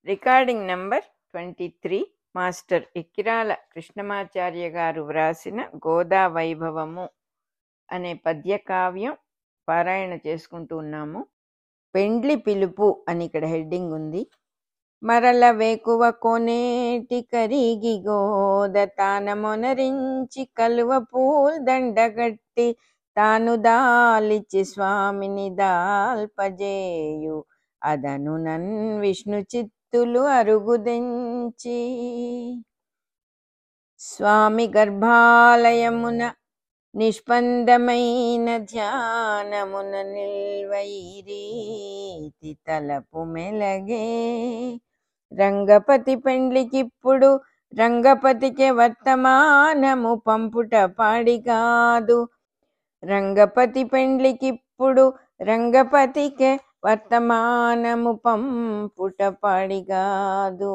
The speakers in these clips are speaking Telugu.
recording number twenty three master Ikkirala Krishnamacharya గారు వ్రాసిన గోదా వైభవము అనే పద్యకావ్యం పారాయణ చేసుకుంటూ ఉన్నాము పెండ్లి పిలుపు అని ఇక్కడ హెడ్డింగ్ ఉంది మరల వేకువ కొనేటి కరిగి గోద తాన మొనరించి కలువ పూల్ దండగట్టి తాను దాలిచి స్వామిని దాల్పజేయు అదను నన్ విష్ణు చిత్తులు అరుగుదెంచి స్వామి గర్భాలయమున నిష్పందమైన ధ్యానమున నిల్వైరీతి తలపు మెలగే రంగపతి పెండ్లికిప్పుడు రంగపతికి వర్తమానము పంపుట పాడిగాదు రంగపతి పెండ్లికిప్పుడు రంగపతికే వర్తమానము పంపుట పాడిగాదు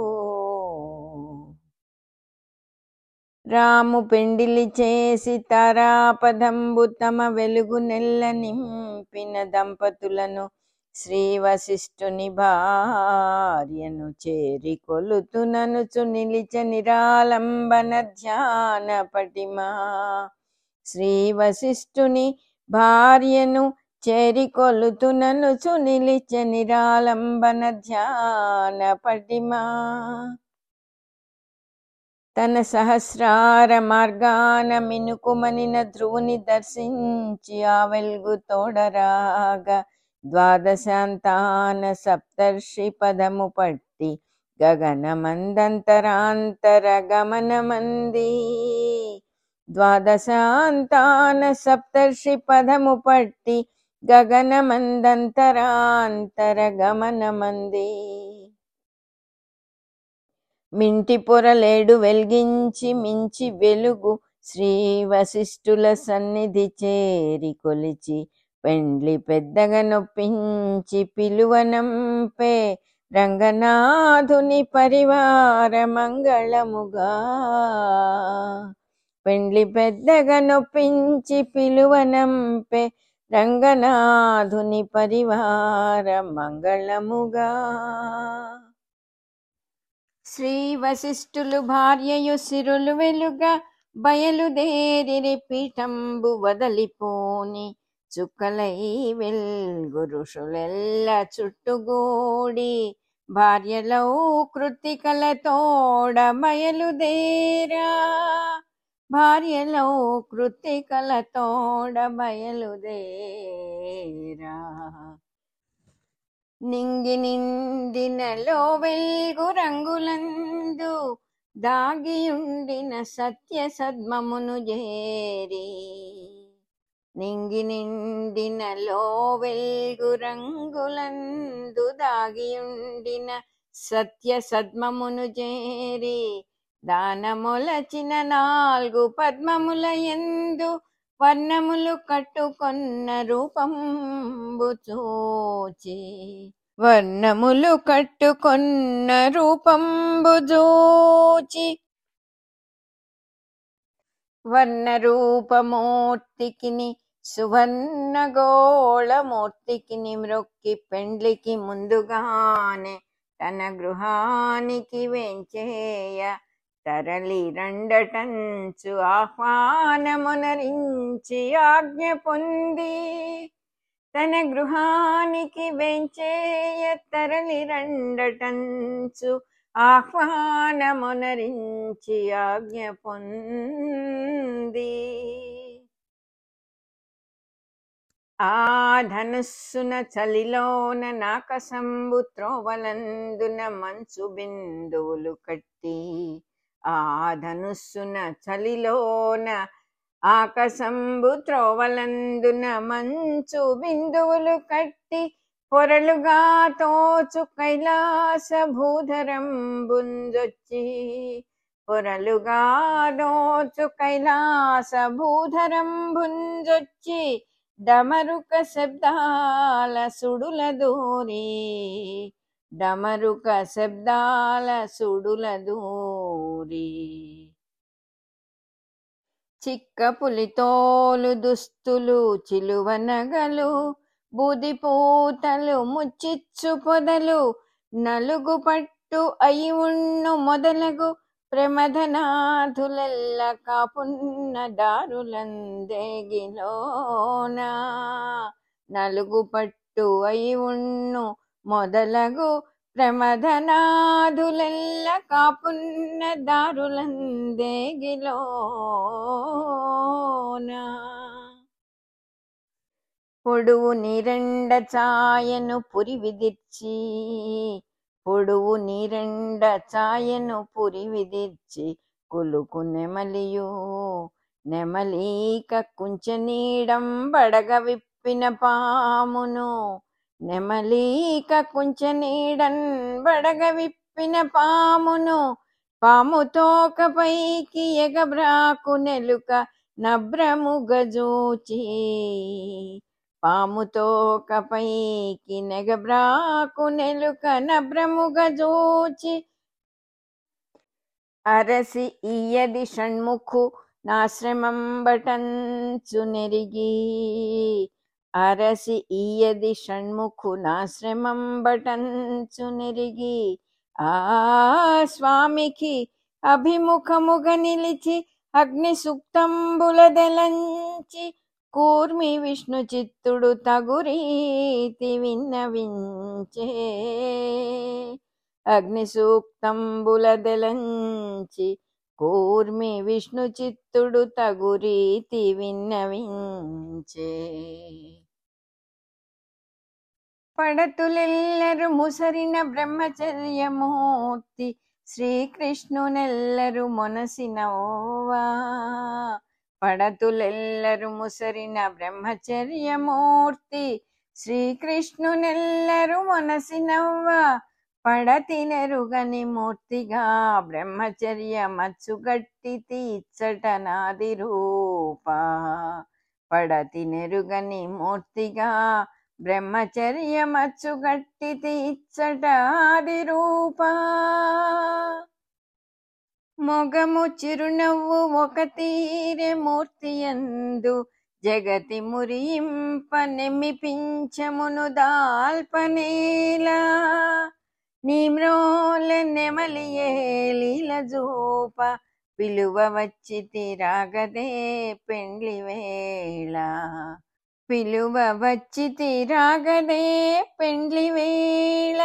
రాము పెండిలి చేసి తారాపదంబు తమ వెలుగు నెల్ల నింపిన దంపతులను శ్రీ వశిష్ఠుని భార్యను చేరి కొలుతుననుచు నిలిచ నిరాలంబన ధ్యాన పటిమా శ్రీ వశిష్ఠుని భార్యను చేరి కొలుతుననుచు నిలిచ నిరాలంబన ధ్యాన పటిమా తన సహస్రార మార్గాన మినుకుమనిన ధ్రువుని దర్శించి ఆ వెలుగు తోడరాగా ద్వాదశాంతాన సప్తర్షి పదము పట్టి గగనమందంతరాంతర గమనమంది ద్వాదశాంతాన సప్తర్షి పదము పట్టి గగనమందంతరాంతర గమనమంది మింటి పొరలేడు వెలిగించి మించి వెలుగు శ్రీ వశిష్ఠుల సన్నిధి చేరి కొలిచి పెండ్లి పెద్దగా నొప్పించి పిలువనంపే రంగనాథుని పరివార మంగళముగా పెండ్లి పెద్దగా నొప్పించి పిలువనంపే రంగనాథుని పరివార మంగళముగా శ్రీ వశిష్ఠులు భార్యయు సిరులు వెలుగా బయలుదేరి పీఠంబు వదలిపోని చుక్కలై వెల్గు ఋషులెల్ల చుట్టుగూడి భార్యలౌ కృతికల తోడ బయలుదేరా భార్యలౌ కృతికల తోడ బయలుదేరా నింగి నిండినలో వెల్గు రంగులందు దాగియుండిన సత్య సద్మమును జేరి నింగి నిండినలో వెల్గు రంగులందు దాగియుండిన సత్య సద్మమును చేరి దానములచిన నాలుగు పద్మముల ఎందు వర్ణములు కట్టుకొన్న రూపంబు చూచి వర్ణములు కట్టుకొన్న రూపంబు చూచి వర్ణ రూపమూర్తికిని సువర్ణ గోళమూర్తికిని మ్రొక్కి పెండ్లికి ముందుగానే తన గృహానికి వెంచేయ తరలి రండటంచు ఆహ్వానమునరించి ఆజ్ఞ పొంది తన గృహానికి వెంచేయ తరలి రండటంచు ఆహ్వానమునరించి ఆజ్ఞ పొంది ఆ ధనుస్సున చలిలోన నాకసంబు త్రోవలందున మంచు బిందువులు కట్టి ఆ ధనుస్సున చలిలోన ఆకసంబు త్రోవలందున మంచు బిందువులు కట్టి పొరలుగా తోచు కైలాస భూధరం బుంజొచ్చి పొరలుగా దోచు కైలాస భూధరం బుంజొచ్చి డమరుక శబ్దాల సుడుల దూరి డమరుక శబ్దాల సుడుల దూరి చిక్క పులితోలు దుస్తులు చిలువ నగలు బూది పూతలు ముచ్చిచ్చు పొదలు నలుగు పట్టు అయి ఉన్ను మొదలగు ప్రమథనాథులెల్ల కాపున్న దారులందేగిలోన నలుగు పట్టు అయి ఉన్ను మొదలగు ప్రమథనాథులెల్ల కాపున్న దారులందేగిలోన పొడువు నిరెండ ఛాయను పురి విదిర్చి పొడువు నిరెండ ఛాయను పురి విదిర్చి కులుకు నెమలియు నెమలీక కుంచ నీడం బడగ విప్పిన పామును నెమలీక కుంచ నీడన్ బడగ విప్పిన పామును పాము తోకపైకి ఎగబ్రాకు నెలుక నభ్రముగజూచి పాముతో కపైకి నెగబ్రాకు నెలుక నభ్రముగజూచి అరసి ఇయ్యది షణ్ముఖు నాశ్రమం బటంచు నెరిగి అరసి ఇయ్యది షణ్ముఖు నాశ్రమం బటంచు నెరిగి ఆ స్వామికి అభిముఖముగ నిలిచి అగ్ని సుక్తంబులదెలంచి కూర్మి విష్ణు చిత్తుడు తగురీతి విన్నవించే అగ్ని సూక్తంబులదెలంచి కూర్మి విష్ణు చిత్తుడు తగురీతి విన్నవించే పడతులెల్లరు ముసరిన బ్రహ్మచర్యమూర్తి శ్రీకృష్ణునెల్లరు మొనసినవా పడతులెల్లరు ముసరిన బ్రహ్మచర్యమూర్తి శ్రీకృష్ణునెల్లరు మొనసినవ్వ పడతినెరుగని మూర్తిగా బ్రహ్మచర్య మచ్చుగట్టి తీర్చట నాది రూప పడతినెరుగని మూర్తిగా బ్రహ్మచర్య మచ్చుగట్టి తీర్చట ఆది రూప మొగము చిరునవ్వు ఒక తీరె మూర్తియందు జగతి మురింప నెమ్మిపించమును దాల్పనేలా నీమ్రోల నెమలియే లీల జూప పిలువ వచ్చి తిరాగదే పెండ్లి వేళ పిలువ వచ్చి తిరాగదే పెండ్లి వేళ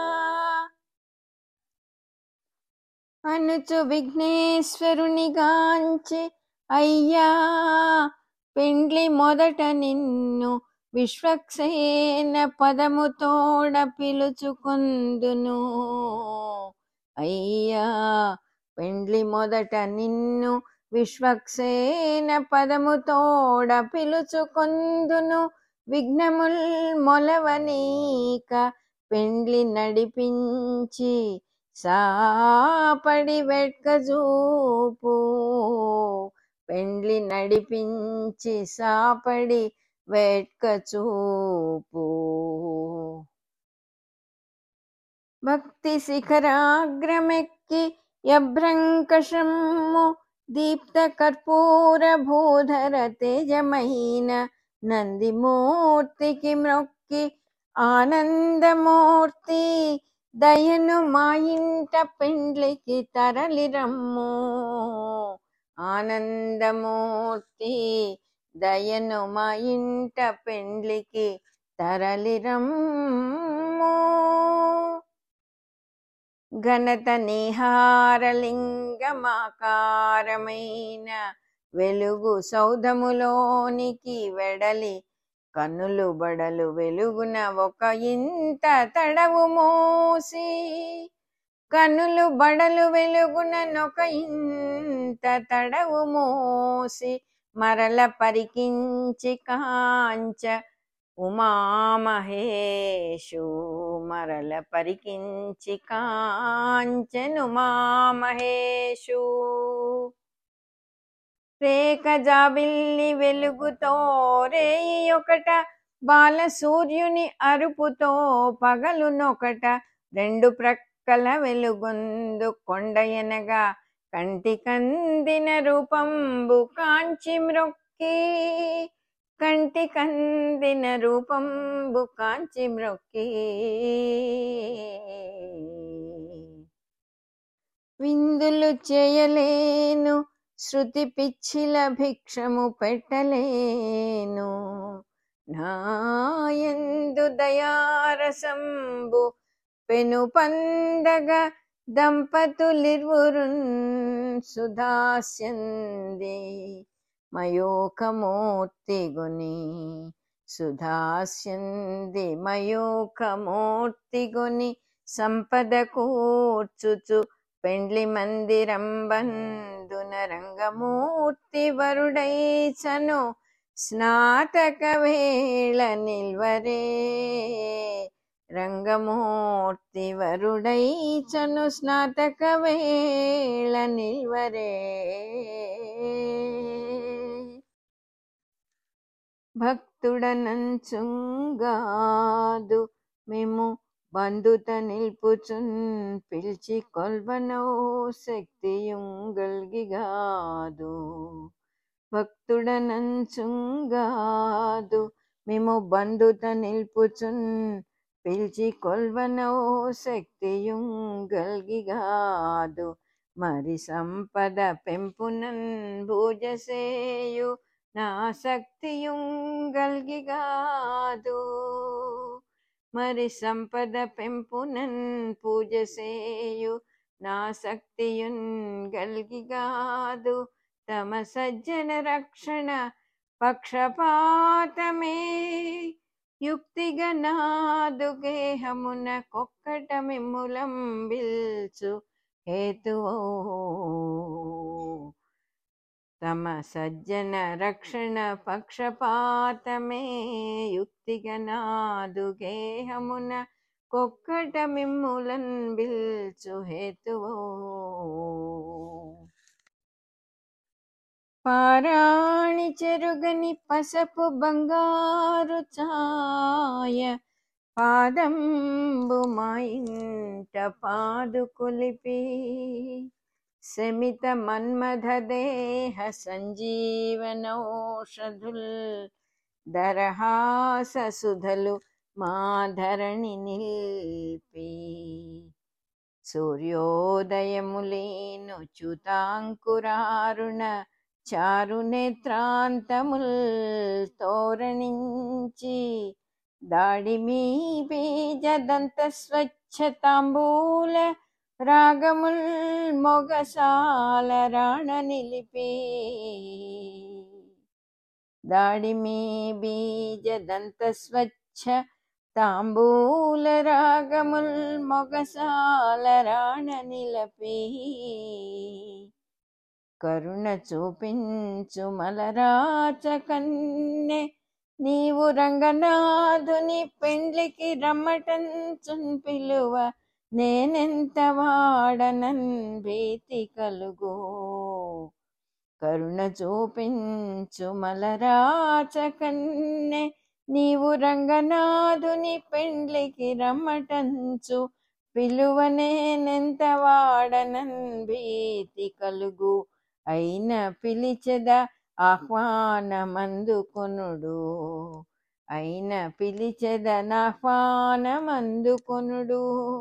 అనుచు విఘ్నేశ్వరునిగాంచి అయ్యా పెండ్లి మొదట నిన్ను విశ్వక్సేన పదముతోడ పిలుచుకుందును అయ్యా పెండ్లి మొదట నిన్ను విశ్వక్సేన పదముతోడ పిలుచుకొందును విఘ్నముల్ మొలవనీక పెండ్లి నడిపించి సాపడి వెట్కజూపు పెండ్లి నడిపించి సాపడి వెట్కచూపు భక్తి శిఖరాగ్రమెక్కి యభ్రంకషమ్ము దీప్త కర్పూర భూధర తేజమైన నందిమూర్తికి మ్రొక్కి ఆనందమూర్తి దయను మా ఇంట పెండ్లికి తరలిరమ్ము ఆనందమూర్తి దయను మా ఇంట పెండ్లికి తరలిరమ్ము ఘనత నిహారలింగమాకారమైన వెలుగు సౌధములోనికి వెడలి కన్నులు బడలు వెలుగున ఒక ఇంత తడవు మోసి కన్నులు బడలు వెలుగున నొక ఇంత తడవు మోసి మరల పరికించి కాంచ ఉమామహేషు మరల పరికించి కాంచనుమామహేషు రేఖ జాబిల్లి వెలుగుతో రేయి ఒకట బాల సూర్యుని అరుపుతో పగలునొకట రెండు ప్రక్కల వెలుగొందు కొండయనగా కంటి కందిన రూపంబు కాంచి మ్రొక్కి కంటి కందిన రూపంబు కాంచి మ్రొక్కి విందులు చేయలేను శృతి పిచ్చిల భిక్షము పెట్టలేను నాయందు దయారసంబు పెను పండగ దంపతులిరువురున్ సుధాస్యంది మయోకమూర్తి గుని సుధాస్యంది మయోకమూర్తి గుని సంపద కూర్చుచు పెండ్లి మందిరం బందున రంగమూర్తి వరుడై చను స్నాతక వేళ నిల్వరే రంగమూర్తి వరుడై చను స్నాతక వేళ నిల్వరే భక్తుడనంచుంగాదు మేము బంధుత నిల్పుచున్ పిలిచి కొల్వనో శక్తియుంగల్గిగాదు భక్తుడనంచుంగాదు మేము బంధుత నిల్పుచున్ పిలిచి కొల్వనో శక్తియుంగల్గిగాదు మరి సంపద పెంపునన్ భూజసేయు నా శక్తియుంగల్గిగాదు మరి సంపద పెంపునన్ పూజసేయు నా శక్తియున్ గల్గిగాదు తమ సజ్జన రక్షణ పక్షపాతమే యుక్తిగా నాదు గేహమున కొక్కట మిమ్ములం బిల్చు హేతువో తమ సజ్జన రక్షణ పక్షపాతమే యుక్తిగా నాదు గేహమున కొక్కట మిమ్ములన్ బిల్చు హేతువో పారాణి చెరుగని పసపు బంగారు ఛాయ పాదంబు మా ఇంట పాదు కొలిపి శమిత మన్మథ దేహ సంజీవనౌషధుల్ దరహాస సుధలు మాధరణి నిల్పి సూర్యోదయములేను చ్యుతాంకురారుణ చారు నేత్రాంతముల్ తోరణించి దాడిమీ బీజదంత స్వచ్ఛతాంబూల రాగముల్ మొగసాల రాణ నిలిపి దాడిమీ బీజదంత స్వచ్ఛ తాంబూల రాగముల్ మొగసాల రాణ నిలపి కరుణ చూపించు మలరాచ కన్నె నీవు రంగనాథుని పెండ్లికి రమ్మటంచున్ పిలువ నేనెంత వాడనన్ భీతి కలుగు కరుణ చూపించు మలరాచ కన్నె నీవు రంగనాథుని పెండ్లికి రమ్మటంచు పిలువ నేనెంత వాడనన్ భీతి కలుగు అయిన పిలిచెద ఆహ్వానమందుకొనుడు అయిన పిలిచెదనాహ్వానమందుకొనుడు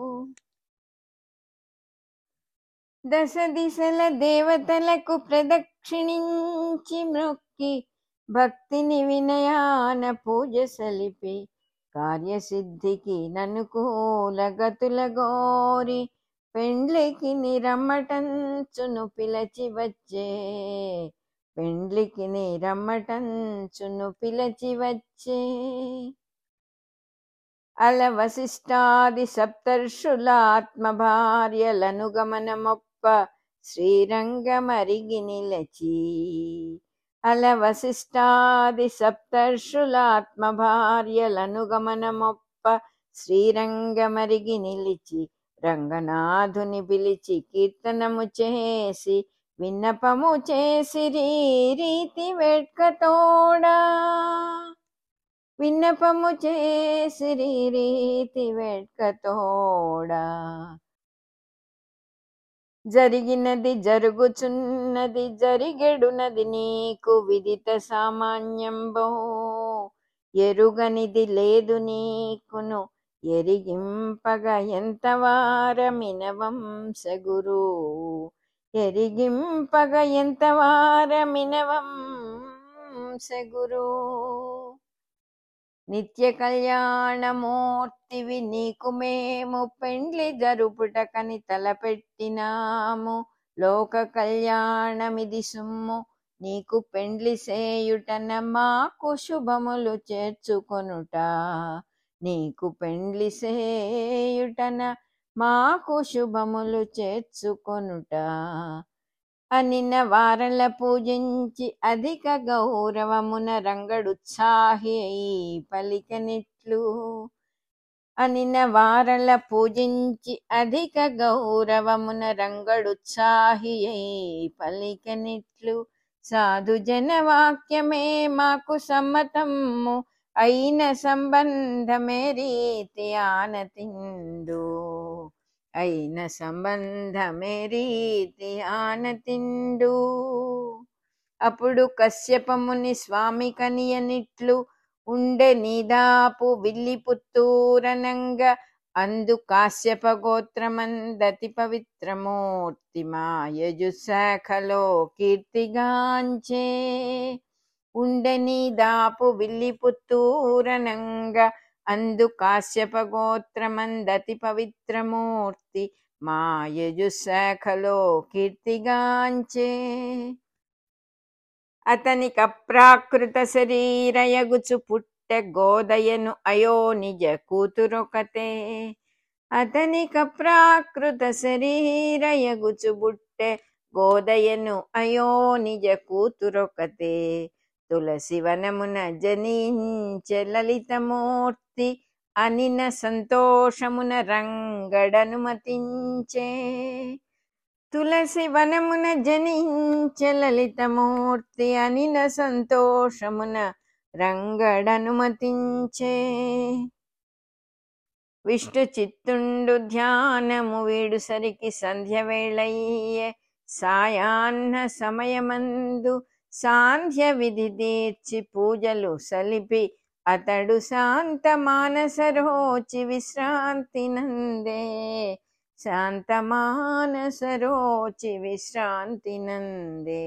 దశ దిశల దేవతలకు ప్రదక్షిణించి మ్రొక్కి భక్తిని వినయాన పూజ సలిపి కార్యసిద్ధికి ననుకూల గతుల గోరి పెండ్లికి నిరమ్మటంచును పిలచి వచ్చే పెండ్లికి నిరమ్మటంచును పిలచి వచ్చే అల వశిష్టాది సప్తర్షులాత్మ భార్యలను గమనమొప్ప శ్రీరంగమరిగి నిలచి అల వశిష్టాది సప్తర్షులాత్మ భార్యలను గమనమొప్ప శ్రీరంగమరిగి నిలిచి రంగనాథుని పిలిచి కీర్తనము చేసి విన్నపము చేసి రీతి వేట్కతోడా విన్నపము చేసి రీతి వేట్కతోడా జరిగినది జరుగుచున్నది జరిగెడునది నీకు విదిత సామాన్యంబో ఎరుగనిది లేదు నీకును ఎరిగింపగ ఎంత వారమినవంసగురు ఎరిగింపగ ఎంత వారమినవంసగురు నిత్య కళ్యాణమూర్తివి నీకు మేము పెండ్లి జరుపుటకని తలపెట్టినాము లోక కళ్యాణమిది సుమ్ము నీకు పెండ్లి సేయుటన మాకు శుభములు చేర్చుకొనుట నీకు పెండ్లి సేయుటన మాకు శుభములు చేర్చుకొనుట అనిన వారల పూజించి అధిక గౌరవమున రంగడుత్సాహి అయి పలికనిట్లు అనిన వారల పూజించి అధిక గౌరవమున రంగడుత్సాహి అయి పలికనిట్లు సాధు జన వాక్యమే మాకు సమ్మతము అయిన సంబంధమే రీతి ఆనతిండు అయిన సంబంధమే రీతి ఆనతిండు అప్పుడు కశ్యపముని స్వామి కనియనిట్లు ఉండే నీదాపు విల్లి పుత్తూరనంగ అందు కాశ్యప గోత్రమందతి పవిత్రమూర్తి మాయజు శాఖలో కీర్తిగాంచే ఉండని దాపు విల్లి పుత్తూరనంగ అందు కాశ్యప గోత్రమందతి పవిత్రమూర్తి మాయజు శాఖలో కీర్తిగాంచే అతనిక ప్రాకృత శరీరయగుచు పుట్టె గోదయను అయో నిజ కూతురొకతే అతనిక ప్రాకృత శరీరయగుచు బుట్టె గోదయను అయో నిజ కూతురొకతే తులసి వనమున జనించె లలితమూర్తి అనిన సంతోషమున రంగడనుమతించే తులసి వనమున జనించె లలితమూర్తి అనిన సంతోషమున రంగడనుమతించే విష్ణు చిత్తుండు ధ్యానము వీడు సరికి సంధ్య వేళయ్యే సాయాన్న సమయమందు సాంధ్య విధి తీర్చి పూజలు సలిపి అతడు శాంత మానసరోచి విశ్రాంతి నందే శాంత మానసరోచి విశ్రాంతి నందే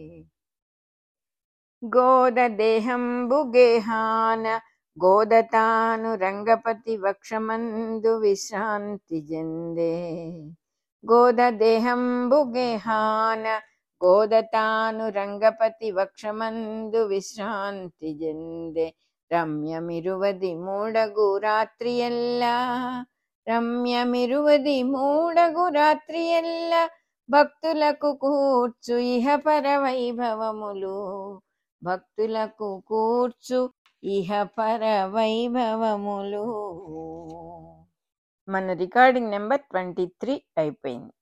గోద దేహంబు గేహాన గోదతాను రంగపతి వక్షమందు విశ్రాంతి జందే గోద దేహంబు గేహాన గోదతాను రంగపతి వక్షమందు విశ్రాంతి జందే రమ్యమిరువది మూడగు రాత్రియెల్ల రమ్యమిరువది మూడగు రాత్రియెల్ల భక్తులకు కూర్చు ఇహ పర వైభవములు భక్తులకు కూర్చు ఇహ పర వైభవములు మన రికార్డింగ్ నెంబర్ ట్వంటీ త్రీ అయిపోయింది